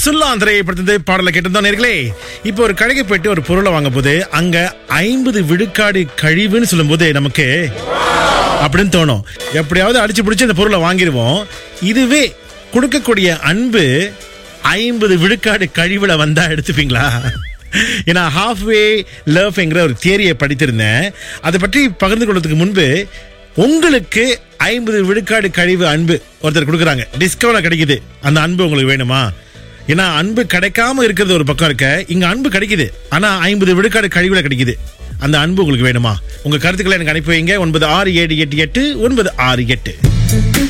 சுல்லாந்திரை படுத்தது பாடலை கேட்டிருந்தோம் நேர்களே இப்போ ஒரு கடைக்கு போயிட்டு ஒரு பொருளை வாங்க போது அங்க ஐம்பது விழுக்காடு கழிவுன்னு சொல்லும்போது நமக்கு அப்படின்னு தோணும் எப்படியாவது அடிச்சு பிடிச்சி அந்த பொருளை வாங்கிடுவோம் இதுவே கொடுக்கக்கூடிய அன்பு ஐம்பது விழுக்காடு கழிவுல வந்தா எடுத்துப்பீங்களா ஏன்னா ஹாஃப்வே லவ்ங்கிற ஒரு தியரியை படித்திருந்தேன் அதை பற்றி பகிர்ந்து கொள்வதற்கு முன்பு உங்களுக்கு ஐம்பது விழுக்காடு கழிவு அன்பு ஒருத்தர் கொடுக்குறாங்க டிஸ்கவுண்ட் கிடைக்குது அந்த அன்பு உங்களுக்கு வேணுமா ஏன்னா அன்பு கிடைக்காம இருக்கிறது ஒரு பக்கம் இருக்க இங்க அன்பு கிடைக்குது ஆனா ஐம்பது விழுக்காடு கழிவுல கிடைக்குது அந்த அன்பு உங்களுக்கு வேணுமா உங்க கருத்துக்களை எனக்கு அனுப்பி வைங்க ஒன்பது ஆறு ஏழு எட்டு எட்டு ஒன்பது ஆறு எட்டு